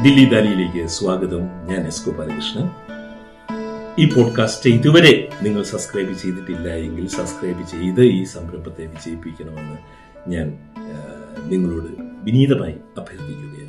ദില്ലി ദാലിയിലേക്ക് സ്വാഗതം ഞാൻ എസ് ഗോപാലകൃഷ്ണൻ ഈ പോഡ്കാസ്റ്റ് ഇതുവരെ നിങ്ങൾ സബ്സ്ക്രൈബ് ചെയ്തിട്ടില്ല എങ്കിൽ സബ്സ്ക്രൈബ് ചെയ്ത് ഈ സംരംഭത്തെ വിജയിപ്പിക്കണമെന്ന് ഞാൻ ആ, നിങ്ങളോട് വിനീതമായി അഭ്യർത്ഥിക്കുകയാണ്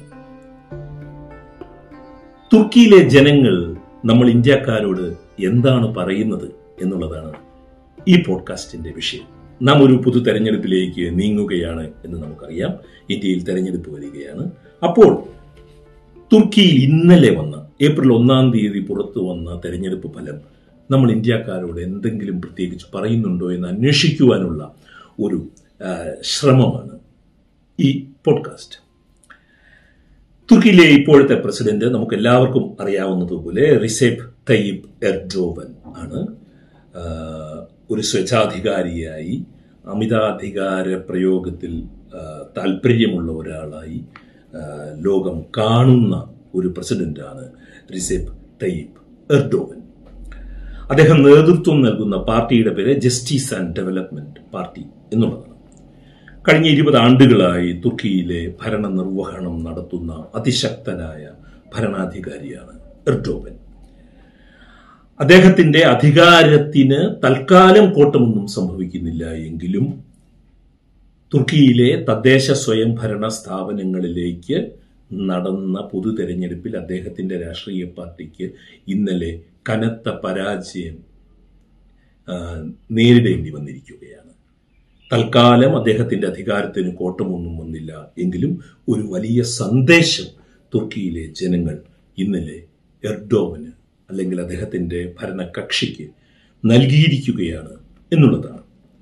തുർക്കിയിലെ ജനങ്ങൾ നമ്മൾ ഇന്ത്യക്കാരോട് എന്താണ് പറയുന്നത് എന്നുള്ളതാണ് ഈ പോഡ്കാസ്റ്റിന്റെ വിഷയം നാം ഒരു പൊതു തെരഞ്ഞെടുപ്പിലേക്ക് നീങ്ങുകയാണ് എന്ന് നമുക്കറിയാം ഇന്ത്യയിൽ തെരഞ്ഞെടുപ്പ് വരികയാണ് അപ്പോൾ തുർക്കിയിൽ ഇന്നലെ വന്ന ഏപ്രിൽ ഒന്നാം തീയതി പുറത്തു വന്ന തെരഞ്ഞെടുപ്പ് ഫലം നമ്മൾ ഇന്ത്യക്കാരോട് എന്തെങ്കിലും പ്രത്യേകിച്ച് പറയുന്നുണ്ടോ എന്ന് അന്വേഷിക്കുവാനുള്ള ഒരു ആ, ശ്രമമാണ് ഈ പോഡ്കാസ്റ്റ് തുർക്കിയിലെ ഇപ്പോഴത്തെ പ്രസിഡന്റ് നമുക്ക് എല്ലാവർക്കും അറിയാവുന്നതുപോലെ റിസെപ് തയ്യിബ് എർഡോവൻ ആണ് ആ, ഒരു സ്വേച്ഛാധികാരിയായി അമിതാധികാര പ്രയോഗത്തിൽ ആ, താല്പര്യമുള്ള ഒരാളായി ആ, ലോകം കാണുന്ന ഒരു പ്രസിഡന്റാണ് റിസെപ് തയ്യിബ് എർഡോവൻ അദ്ദേഹം നേതൃത്വം നൽകുന്ന പാർട്ടിയുടെ പേര് ജസ്റ്റിസ് ആൻഡ് ഡെവലപ്മെന്റ് പാർട്ടി എന്നുള്ളതാണ് കഴിഞ്ഞ ഇരുപത് ആണ്ടുകളായി തുർക്കിയിലെ ഭരണ നിർവഹണം നടത്തുന്ന അതിശക്തനായ ഭരണാധികാരിയാണ് എർഡോവൻ അദ്ദേഹത്തിന്റെ അധികാരത്തിന് തൽക്കാലം കോട്ടമൊന്നും സംഭവിക്കുന്നില്ല എങ്കിലും തുർക്കിയിലെ തദ്ദേശ സ്വയംഭരണ സ്ഥാപനങ്ങളിലേക്ക് നടന്ന പൊതു തെരഞ്ഞെടുപ്പിൽ അദ്ദേഹത്തിന്റെ രാഷ്ട്രീയ പാർട്ടിക്ക് ഇന്നലെ കനത്ത പരാജയം ആ, നേരിടേണ്ടി വന്നിരിക്കുകയാണ് തൽക്കാലം അദ്ദേഹത്തിന്റെ അധികാരത്തിന് കോട്ടമൊന്നും വന്നില്ല എങ്കിലും ഒരു വലിയ സന്ദേശം തുർക്കിയിലെ ജനങ്ങൾ ഇന്നലെ എർഡോവന് അല്ലെങ്കിൽ അദ്ദേഹത്തിന്റെ ഭരണകക്ഷിക്ക് നൽകിയിരിക്കുകയാണ് എന്നുള്ളതാണ്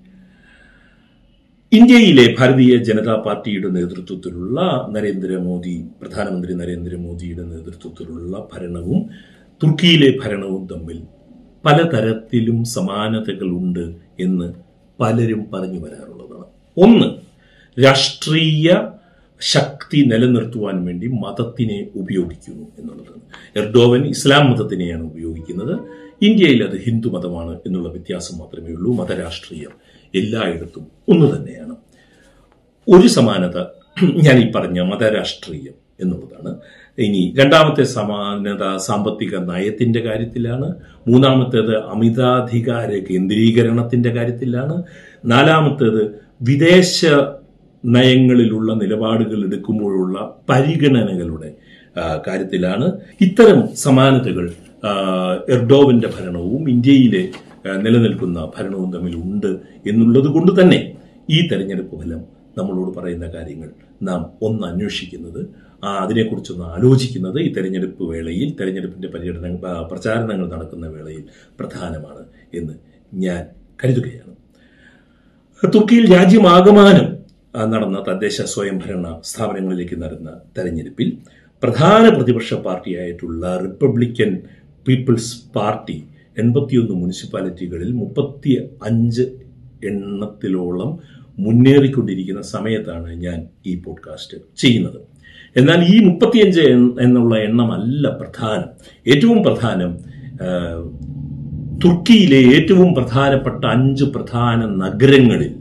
ഇന്ത്യയിലെ ഭാരതീയ ജനതാ പാർട്ടിയുടെ നേതൃത്വത്തിലുള്ള നരേന്ദ്രമോദി പ്രധാനമന്ത്രി നരേന്ദ്രമോദിയുടെ നേതൃത്വത്തിലുള്ള ഭരണവും തുർക്കിയിലെ ഭരണവും തമ്മിൽ പലതരത്തിലും സമാനതകളുണ്ട് എന്ന് പലരും പറഞ്ഞു വരാറുള്ളതാണ് ഒന്ന് രാഷ്ട്രീയ ശക്തി നിലനിർത്തുവാൻ വേണ്ടി മതത്തിനെ ഉപയോഗിക്കുന്നു എന്നുള്ളതാണ് എർഡോവൻ ഇസ്ലാം മതത്തിനെയാണ് ഉപയോഗിക്കുന്നത് ഇന്ത്യയിൽ അത് ഹിന്ദു മതമാണ് എന്നുള്ള വ്യത്യാസം മാത്രമേ ഉള്ളൂ മതരാഷ്ട്രീയം എല്ലായിടത്തും ഒന്ന് തന്നെയാണ് ഒരു സമാനത ഞാൻ ഈ പറഞ്ഞ മതരാഷ്ട്രീയം എന്നുള്ളതാണ് ഇനി രണ്ടാമത്തെ സമാനത സാമ്പത്തിക നയത്തിന്റെ കാര്യത്തിലാണ് മൂന്നാമത്തേത് അമിതാധികാര കേന്ദ്രീകരണത്തിന്റെ കാര്യത്തിലാണ് നാലാമത്തേത് വിദേശ നയങ്ങളിലുള്ള നിലപാടുകൾ എടുക്കുമ്പോഴുള്ള പരിഗണനകളുടെ ആ, കാര്യത്തിലാണ് ഇത്തരം സമാനതകൾ ആ, എർഡോവന്റെ ഭരണവും ഇന്ത്യയിലെ ആ, നിലനിൽക്കുന്ന ഭരണവും തമ്മിൽ ഉണ്ട് എന്നുള്ളത് കൊണ്ട് തന്നെ ഈ തെരഞ്ഞെടുപ്പ് ഫലം നമ്മളോട് പറയുന്ന കാര്യങ്ങൾ നാം ഒന്ന് അന്വേഷിക്കുന്നത് ആ, അതിനെക്കുറിച്ചൊന്ന് ആലോചിക്കുന്നത് ഈ തെരഞ്ഞെടുപ്പ് വേളയിൽ തെരഞ്ഞെടുപ്പിന്റെ പര്യടന ആ, പ്രചാരണങ്ങൾ നടക്കുന്ന വേളയിൽ പ്രധാനമാണ് എന്ന് ഞാൻ കരുതുകയാണ് തുർക്കിയിൽ രാജ്യമാകമാനം ആ, നടന്ന തദ്ദേശ സ്വയംഭരണ സ്ഥാപനങ്ങളിലേക്ക് നടന്ന തെരഞ്ഞെടുപ്പിൽ പ്രധാന പ്രതിപക്ഷ പാർട്ടിയായിട്ടുള്ള റിപ്പബ്ലിക്കൻ പീപ്പിൾസ് പാർട്ടി എൺപത്തിയൊന്ന് മുനിസിപ്പാലിറ്റികളിൽ മുപ്പത്തി അഞ്ച് എണ്ണത്തിലോളം മുന്നേറിക്കൊണ്ടിരിക്കുന്ന സമയത്താണ് ഞാൻ ഈ പോഡ്കാസ്റ്റ് ചെയ്യുന്നത് എന്നാൽ ഈ മുപ്പത്തിയഞ്ച് എൺ- എന്നുള്ള എണ്ണമല്ല പ്രധാനം ഏറ്റവും പ്രധാനം ആ, തുർക്കിയിലെ ഏറ്റവും പ്രധാനപ്പെട്ട അഞ്ച് പ്രധാന നഗരങ്ങളിൽ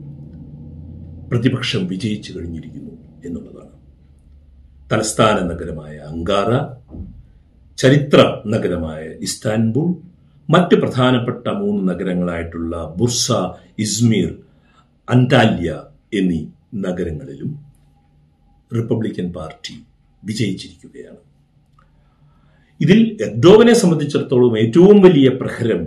പ്രതിപക്ഷം വിജയിച്ചു കഴിഞ്ഞിരിക്കുന്നു എന്നുള്ളതാണ് തലസ്ഥാന നഗരമായ അങ്കാറ ചരിത്ര നഗരമായ ഇസ്താൻബുൾ മറ്റ് പ്രധാനപ്പെട്ട മൂന്ന് നഗരങ്ങളായിട്ടുള്ള ബുർസ ഇസ്മീർ അന്താല്യ എന്നീ നഗരങ്ങളിലും റിപ്പബ്ലിക്കൻ പാർട്ടി വിജയിച്ചിരിക്കുകയാണ് ഇതിൽ എർഡോവനെ സംബന്ധിച്ചിടത്തോളം ഏറ്റവും വലിയ പ്രഹരം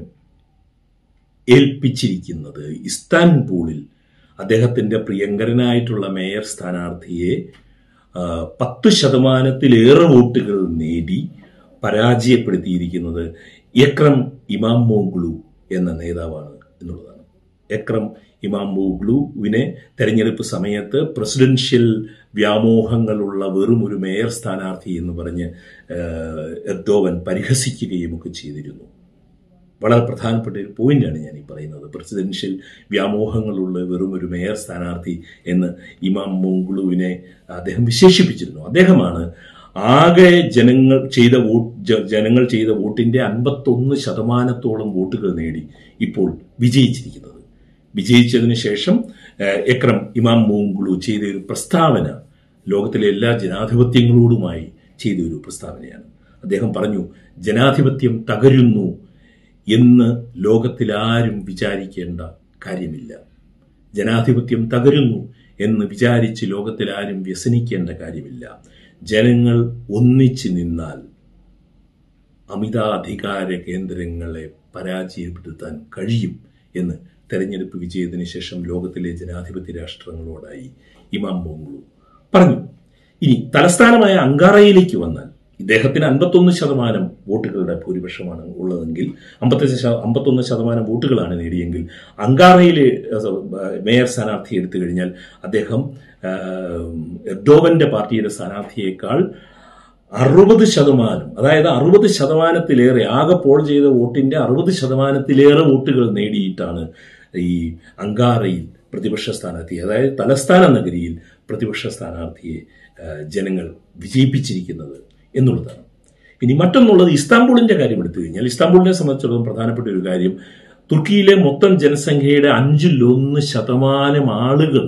ഏൽപ്പിച്ചിരിക്കുന്നത് ഇസ്താൻബൂളിൽ അദ്ദേഹത്തിന്റെ പ്രിയങ്കരനായിട്ടുള്ള മേയർ സ്ഥാനാർത്ഥിയെ ആ, പത്ത് ശതമാനത്തിലേറെ വോട്ടുകൾ നേടി പരാജയപ്പെടുത്തിയിരിക്കുന്നത് എക്രം ഇമാം മോഗ്ലു എന്ന നേതാവാണ് എന്നുള്ളതാണ് എക്രം ഇമാം മോഗ്ലുവിനെ തെരഞ്ഞെടുപ്പ് സമയത്ത് പ്രസിഡൻഷ്യൽ വ്യാമോഹങ്ങളുള്ള വെറും ഒരു മേയർ സ്ഥാനാർത്ഥി എന്ന് പറഞ്ഞ് ആ, എർദോവൻ പരിഹസിക്കുകയും ഒക്കെ ചെയ്തിരുന്നു വളരെ പ്രധാനപ്പെട്ട ഒരു പോയിന്റാണ് ഞാൻ ഈ പറയുന്നത് പ്രസിഡൻഷ്യൽ വ്യാമോഹങ്ങളുള്ള വെറും ഒരു മേയർ സ്ഥാനാർത്ഥി എന്ന് ഇമാം മോങ്കുളുവിനെ അദ്ദേഹം വിശേഷിപ്പിച്ചിരുന്നു അദ്ദേഹമാണ് ആകെ ജനങ്ങൾ ചെയ്ത വോട്ട് ജ- ജനങ്ങൾ ചെയ്ത വോട്ടിന്റെ അൻപത്തൊന്ന് ശതമാനത്തോളം വോട്ടുകൾ നേടി ഇപ്പോൾ വിജയിച്ചിരിക്കുന്നത് വിജയിച്ചതിന് ശേഷം ഏഹ്, എക്രം ഇമാം മോങ്കുളു ചെയ്ത ഒരു പ്രസ്താവന ലോകത്തിലെ എല്ലാ ജനാധിപത്യങ്ങളോടുമായി ചെയ്ത ഒരു പ്രസ്താവനയാണ് അദ്ദേഹം പറഞ്ഞു ജനാധിപത്യം തകരുന്നു എന്ന് ലോകത്തിലാരും വിചാരിക്കേണ്ട കാര്യമില്ല ജനാധിപത്യം തകരുന്നു എന്ന് വിചാരിച്ച് ലോകത്തിലാരും വ്യസനിക്കേണ്ട കാര്യമില്ല ജനങ്ങൾ ഒന്നിച്ചു നിന്നാൽ അമിതാധികാര കേന്ദ്രങ്ങളെ പരാജയപ്പെടുത്താൻ കഴിയും എന്ന് തെരഞ്ഞെടുപ്പ് വിജയത്തിന് ശേഷം ലോകത്തിലെ ജനാധിപത്യ രാഷ്ട്രങ്ങളോടായി ഇമാം ബോങ്ലു പറഞ്ഞു ഇനി തലസ്ഥാനമായ അങ്കാറയിലേക്ക് വന്നാൽ ഇദ്ദേഹത്തിന് അൻപത്തൊന്ന് ശതമാനം വോട്ടുകളുടെ ഭൂരിപക്ഷമാണ് ഉള്ളതെങ്കിൽ അമ്പത്തഞ്ച് അമ്പത്തൊന്ന് ശതമാനം വോട്ടുകളാണ് നേടിയെങ്കിൽ അങ്കാറയിലെ അഹ്, മേയർ സ്ഥാനാർത്ഥി എടുത്തു കഴിഞ്ഞാൽ അദ്ദേഹം ആഹ്, എർഡോവന്റെ പാർട്ടിയുടെ സ്ഥാനാർത്ഥിയേക്കാൾ അറുപത് ശതമാനം അതായത് അറുപത് ശതമാനത്തിലേറെ ആകെ പോൾ ചെയ്ത വോട്ടിന്റെ അറുപത് ശതമാനത്തിലേറെ വോട്ടുകൾ നേടിയിട്ടാണ് ഈ അങ്കാറയിൽ പ്രതിപക്ഷ സ്ഥാനാർത്ഥി അതായത് തലസ്ഥാന നഗരിയിൽ പ്രതിപക്ഷ സ്ഥാനാർത്ഥിയെ ആ, ജനങ്ങൾ വിജയിപ്പിച്ചിരിക്കുന്നത് എന്നുള്ളതാണ് ഇനി മറ്റൊന്നുള്ളത് ഇസ്താംബൂളിന്റെ കാര്യം എടുത്തു കഴിഞ്ഞാൽ ഇസ്താംബൂളിനെ സംബന്ധിച്ചിടത്തോളം പ്രധാനപ്പെട്ട ഒരു കാര്യം തുർക്കിയിലെ മൊത്തം ജനസംഖ്യയുടെ അഞ്ചിലൊന്ന് ശതമാനം ആളുകൾ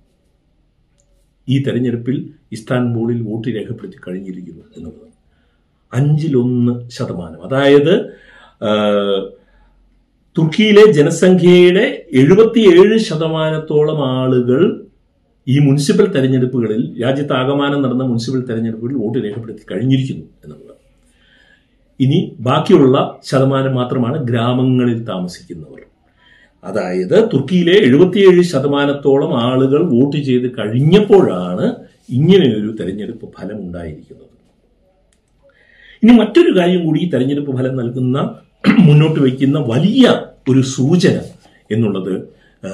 ഈ തെരഞ്ഞെടുപ്പിൽ ഇസ്താൻബൂളിൽ വോട്ട് രേഖപ്പെടുത്തി കഴിഞ്ഞിരിക്കുന്നു എന്നുള്ളതാണ് അഞ്ചിലൊന്ന് ശതമാനം അതായത് ആ, തുർക്കിയിലെ ജനസംഖ്യയുടെ എഴുപത്തിയേഴ് ശതമാനത്തോളം ആളുകൾ ഈ മുനിസിപ്പൽ തെരഞ്ഞെടുപ്പുകളിൽ രാജ്യത്താകമാനം നടന്ന മുനിസിപ്പൽ തെരഞ്ഞെടുപ്പുകളിൽ വോട്ട് രേഖപ്പെടുത്തി കഴിഞ്ഞിരിക്കുന്നു എന്നുള്ളത് ഇനി ബാക്കിയുള്ള ശതമാനം മാത്രമാണ് ഗ്രാമങ്ങളിൽ താമസിക്കുന്നവർ അതായത് തുർക്കിയിലെ എഴുപത്തിയേഴ് ശതമാനത്തോളം ആളുകൾ വോട്ട് ചെയ്ത് കഴിഞ്ഞപ്പോഴാണ് ഇങ്ങനെയൊരു തെരഞ്ഞെടുപ്പ് ഫലം ഉണ്ടായിരിക്കുന്നത് ഇനി മറ്റൊരു കാര്യം കൂടി ഈ തെരഞ്ഞെടുപ്പ് ഫലം നൽകുന്ന മുന്നോട്ട് വയ്ക്കുന്ന വലിയ ഒരു സൂചന എന്നുള്ളത് ആ,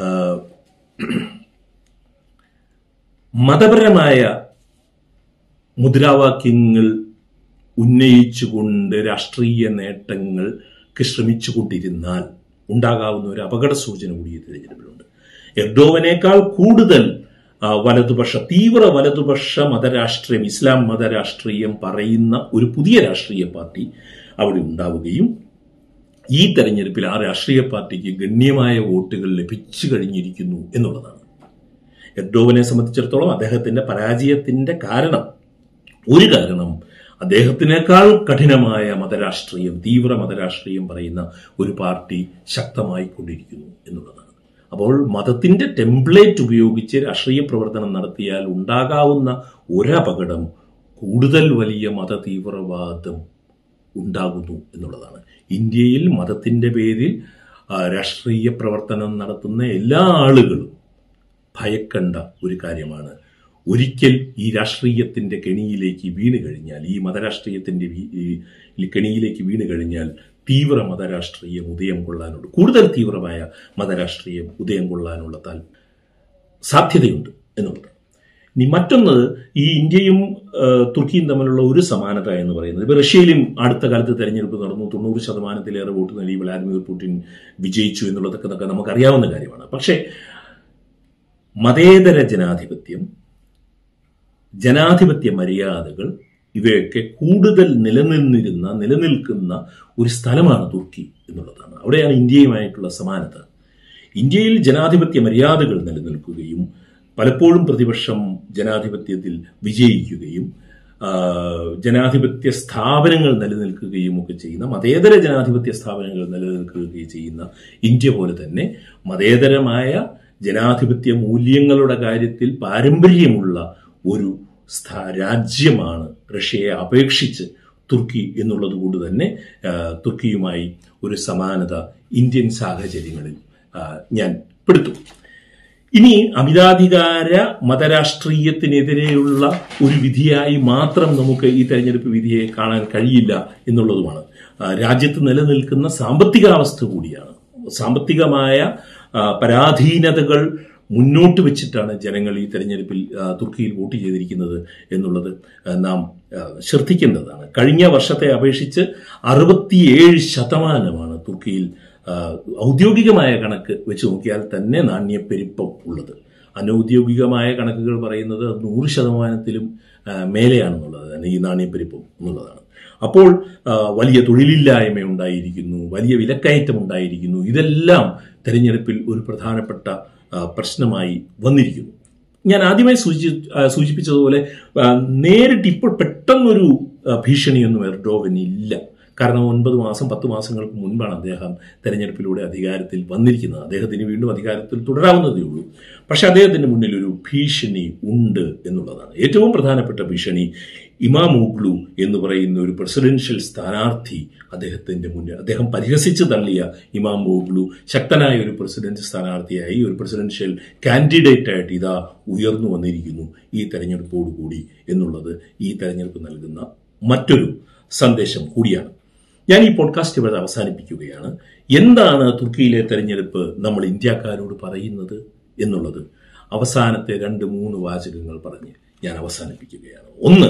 മതപരമായ മുദ്രാവാക്യങ്ങൾ ഉന്നയിച്ചുകൊണ്ട് രാഷ്ട്രീയ നേട്ടങ്ങൾക്ക് ശ്രമിച്ചുകൊണ്ടിരുന്നാൽ ഉണ്ടാകാവുന്ന ഒരു അപകട സൂചന കൂടി ഈ തിരഞ്ഞെടുപ്പിലുണ്ട് എർഡോവനേക്കാൾ കൂടുതൽ ആ, വലതുപക്ഷ തീവ്ര വലതുപക്ഷ മതരാഷ്ട്രീയം ഇസ്ലാം മതരാഷ്ട്രീയം പറയുന്ന ഒരു പുതിയ രാഷ്ട്രീയ പാർട്ടി അവിടെ ഉണ്ടാവുകയും ഈ തെരഞ്ഞെടുപ്പിൽ ആ രാഷ്ട്രീയ പാർട്ടിക്ക് ഗണ്യമായ വോട്ടുകൾ ലഭിച്ചു കഴിഞ്ഞിരിക്കുന്നു എന്നുള്ളതാണ് എർഡോവനെ സംബന്ധിച്ചിടത്തോളം അദ്ദേഹത്തിന്റെ പരാജയത്തിന്റെ കാരണം ഒരു കാരണം അദ്ദേഹത്തിനേക്കാൾ കഠിനമായ മതരാഷ്ട്രീയം തീവ്ര മതരാഷ്ട്രീയം പറയുന്ന ഒരു പാർട്ടി ശക്തമായി കൊണ്ടിരിക്കുന്നു എന്നുള്ളതാണ് അപ്പോൾ മതത്തിന്റെ ടെംപ്ലേറ്റ് ഉപയോഗിച്ച് രാഷ്ട്രീയ പ്രവർത്തനം നടത്തിയാൽ ഉണ്ടാകാവുന്ന ഒരപകടം കൂടുതൽ വലിയ മത തീവ്രവാദം ഉണ്ടാകുന്നു എന്നുള്ളതാണ് ഇന്ത്യയിൽ മതത്തിന്റെ പേരിൽ ആ, രാഷ്ട്രീയ പ്രവർത്തനം നടത്തുന്ന എല്ലാ ആളുകളും ഭയക്കണ്ട ഒരു കാര്യമാണ് ഒരിക്കൽ ഈ രാഷ്ട്രീയത്തിന്റെ കെണിയിലേക്ക് വീണ് കഴിഞ്ഞാൽ ഈ മതരാഷ്ട്രീയത്തിന്റെ വീ- ഈ കെണിയിലേക്ക് വീണ് കഴിഞ്ഞാൽ തീവ്ര മതരാഷ്ട്രീയം ഉദയം കൊള്ളാനുള്ള കൂടുതൽ തീവ്രമായ മതരാഷ്ട്രീയം ഉദയം കൊള്ളാനുള്ള താൽ സാധ്യതയുണ്ട് എന്നുള്ളത് ഇനി മറ്റൊന്ന് ഈ ഇന്ത്യയും ആ, തുർക്കിയും തമ്മിലുള്ള ഒരു സമാനത എന്ന് പറയുന്നത് ഇപ്പൊ റഷ്യയിലും അടുത്ത കാലത്ത് തെരഞ്ഞെടുപ്പ് നടന്നു തൊണ്ണൂറ് ശതമാനത്തിലേറെ വോട്ട് നേടി വ്ളാദിമിർ പുടിൻ വിജയിച്ചു എന്നുള്ളതൊക്കെ നമുക്ക് നമുക്കറിയാവുന്ന കാര്യമാണ് പക്ഷേ മതേതര ജനാധിപത്യം ജനാധിപത്യ മര്യാദകൾ ഇവയൊക്കെ കൂടുതൽ നിലനിന്നിരുന്ന നിലനിൽക്കുന്ന ഒരു സ്ഥലമാണ് തുർക്കി എന്നുള്ളതാണ് അവിടെയാണ് ഇന്ത്യയുമായിട്ടുള്ള സമാനത ഇന്ത്യയിൽ ജനാധിപത്യ മര്യാദകൾ നിലനിൽക്കുകയും പലപ്പോഴും പ്രതിപക്ഷം ജനാധിപത്യത്തിൽ വിജയിക്കുകയും ആ, ജനാധിപത്യ സ്ഥാപനങ്ങൾ നിലനിൽക്കുകയും ഒക്കെ ചെയ്യുന്ന മതേതര ജനാധിപത്യ സ്ഥാപനങ്ങൾ നിലനിൽക്കുകയും ചെയ്യുന്ന ഇന്ത്യ പോലെ തന്നെ മതേതരമായ ജനാധിപത്യ മൂല്യങ്ങളുടെ കാര്യത്തിൽ പാരമ്പര്യമുള്ള ഒരു സ്ഥാ- രാജ്യമാണ് റഷ്യയെ അപേക്ഷിച്ച് തുർക്കി എന്നുള്ളത് കൊണ്ട് തന്നെ ആ, തുർക്കിയുമായി ഒരു സമാനത ഇന്ത്യൻ സാഹചര്യങ്ങളിൽ ആ, ഞാൻ പെടുത്തും ഇനി അമിതാധികാര മതരാഷ്ട്രീയത്തിനെതിരെയുള്ള ഒരു വിധിയായി മാത്രം നമുക്ക് ഈ തെരഞ്ഞെടുപ്പ് വിധിയെ കാണാൻ കഴിയില്ല എന്നുള്ളതുമാണ് ആ, രാജ്യത്ത് നിലനിൽക്കുന്ന സാമ്പത്തികാവസ്ഥ കൂടിയാണ് സാമ്പത്തികമായ ആ, പരാധീനതകൾ മുന്നോട്ട് വെച്ചിട്ടാണ് ജനങ്ങൾ ഈ തെരഞ്ഞെടുപ്പിൽ ആ, തുർക്കിയിൽ വോട്ട് ചെയ്തിരിക്കുന്നത് എന്നുള്ളത് ആ, നാം ആ, ശ്രദ്ധിക്കേണ്ടതാണ് കഴിഞ്ഞ വർഷത്തെ അപേക്ഷിച്ച് അറുപത്തിയേഴ് ശതമാനമാണ് തുർക്കിയിൽ ആ, ഔദ്യോഗികമായ കണക്ക് വെച്ച് നോക്കിയാൽ തന്നെ നാണ്യപ്പെരുപ്പം ഉള്ളത് അനൗദ്യോഗികമായ കണക്കുകൾ പറയുന്നത് അത് നൂറ് ശതമാനത്തിലും ആ, മേലെയാണെന്നുള്ളതാണ് ഈ നാണ്യപ്പെരുപ്പം എന്നുള്ളതാണ് അപ്പോൾ ആ, വലിയ തൊഴിലില്ലായ്മ ഉണ്ടായിരിക്കുന്നു വലിയ വിലക്കയറ്റം ഉണ്ടായിരിക്കുന്നു ഇതെല്ലാം തെരഞ്ഞെടുപ്പിൽ ഒരു പ്രധാനപ്പെട്ട ആ, പ്രശ്നമായി വന്നിരിക്കുന്നു ഞാൻ ആദ്യമായി സൂചി ആ, സൂചിപ്പിച്ചതുപോലെ ആ, നേരിട്ട് ഇപ്പോൾ പെട്ടെന്നൊരു ആ, ഭീഷണിയൊന്നും എർഡോവന് ഇല്ല കാരണം ഒൻപത് മാസം പത്ത് മാസങ്ങൾക്ക് മുൻപാണ് അദ്ദേഹം തെരഞ്ഞെടുപ്പിലൂടെ അധികാരത്തിൽ വന്നിരിക്കുന്നത് അദ്ദേഹത്തിന് വീണ്ടും അധികാരത്തിൽ തുടരാവുന്നതേ ഉള്ളൂ പക്ഷെ അദ്ദേഹത്തിന്റെ മുന്നിൽ ഒരു ഭീഷണി ഉണ്ട് എന്നുള്ളതാണ് ഏറ്റവും പ്രധാനപ്പെട്ട ഭീഷണി ഇമാം ഉഗ്ലു എന്ന് പറയുന്ന ഒരു പ്രസിഡൻഷ്യൽ സ്ഥാനാർത്ഥി അദ്ദേഹത്തിന്റെ മുന്നിൽ അദ്ദേഹം പരിഹസിച്ച് തള്ളിയ ഇമാം ഉഗ്ലു ശക്തനായ ഒരു പ്രസിഡന്റ് സ്ഥാനാർത്ഥിയായി ഒരു പ്രസിഡൻഷ്യൽ കാൻഡിഡേറ്റ് ആയിട്ട് ഇതാ ഉയർന്നു വന്നിരിക്കുന്നു ഈ തെരഞ്ഞെടുപ്പോടുകൂടി എന്നുള്ളത് ഈ തെരഞ്ഞെടുപ്പ് നൽകുന്ന മറ്റൊരു സന്ദേശം കൂടിയാണ് ഞാൻ ഈ പോഡ്കാസ്റ്റ് ഇവിടെ അവസാനിപ്പിക്കുകയാണ് എന്താണ് തുർക്കിയിലെ തെരഞ്ഞെടുപ്പ് നമ്മൾ ഇന്ത്യക്കാരോട് പറയുന്നത് എന്നുള്ളത് അവസാനത്തെ രണ്ട് മൂന്ന് വാചകങ്ങൾ പറഞ്ഞ് ഞാൻ അവസാനിപ്പിക്കുകയാണ് ഒന്ന്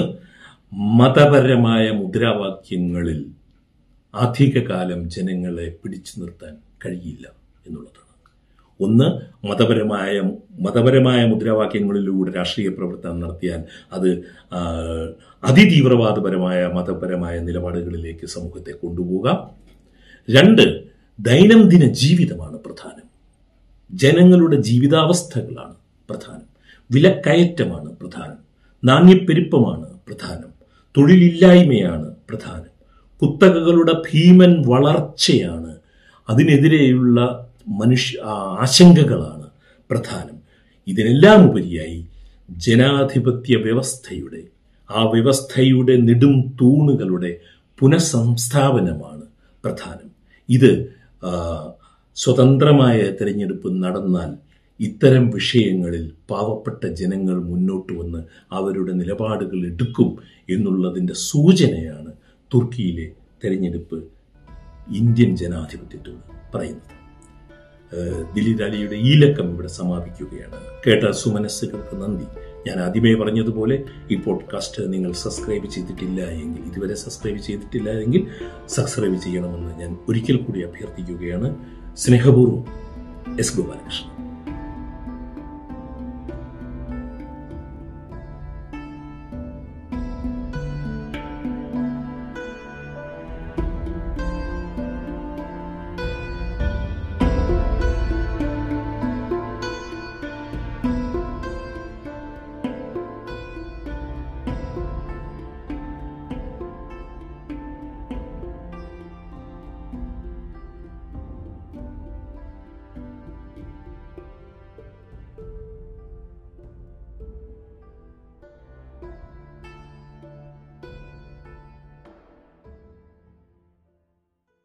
മതപരമായ മുദ്രാവാക്യങ്ങളിൽ അധികകാലം ജനങ്ങളെ പിടിച്ചു നിർത്താൻ കഴിയില്ല എന്നുള്ളതാണ് ഒന്ന് മതപരമായ മതപരമായ മുദ്രാവാക്യങ്ങളിലൂടെ രാഷ്ട്രീയ പ്രവർത്തനം നടത്തിയാൽ അത് ആ, അതിതീവ്രവാദപരമായ മതപരമായ നിലപാടുകളിലേക്ക് സമൂഹത്തെ കൊണ്ടുപോകാം രണ്ട് ദൈനംദിന ജീവിതമാണ് പ്രധാനം ജനങ്ങളുടെ ജീവിതാവസ്ഥകളാണ് പ്രധാനം വിലക്കയറ്റമാണ് പ്രധാനം നാണ്യപ്പെരുപ്പമാണ് പ്രധാനം തൊഴിലില്ലായ്മയാണ് പ്രധാനം കുത്തകകളുടെ ഭീമൻ വളർച്ചയാണ് അതിനെതിരെയുള്ള മനുഷ്യ ആ, ആശങ്കകളാണ് പ്രധാനം ഇതിനെല്ലാം ഉപരിയായി ജനാധിപത്യ വ്യവസ്ഥയുടെ ആ വ്യവസ്ഥയുടെ നെടും തൂണുകളുടെ പുനഃസംസ്ഥാപനമാണ് പ്രധാനം ഇത് ആ, സ്വതന്ത്രമായ തെരഞ്ഞെടുപ്പ് നടന്നാൽ ഇത്തരം വിഷയങ്ങളിൽ പാവപ്പെട്ട ജനങ്ങൾ മുന്നോട്ട് വന്ന് അവരുടെ നിലപാടുകൾ എടുക്കും എന്നുള്ളതിൻ്റെ സൂചനയാണ് തുർക്കിയിലെ തെരഞ്ഞെടുപ്പ് ഇന്ത്യൻ ജനാധിപത്യത്തോട് പറയുന്നത് ഏഹ് ദിലീപ് അലിയുടെ ഈ ലക്കം ഇവിടെ സമാപിക്കുകയാണ് കേട്ട സുമനസ്സുകൾക്ക് നന്ദി ഞാൻ ആദ്യമേ പറഞ്ഞതുപോലെ ഈ പോഡ്കാസ്റ്റ് നിങ്ങൾ സബ്സ്ക്രൈബ് ചെയ്തിട്ടില്ല എങ്കിൽ ഇതുവരെ സബ്സ്ക്രൈബ് ചെയ്തിട്ടില്ല എങ്കിൽ സബ്സ്ക്രൈബ് ചെയ്യണമെന്ന് ഞാൻ ഒരിക്കൽ കൂടി അഭ്യർത്ഥിക്കുകയാണ് സ്നേഹപൂർവ്വം എസ് ഗോപാലകൃഷ്ണൻ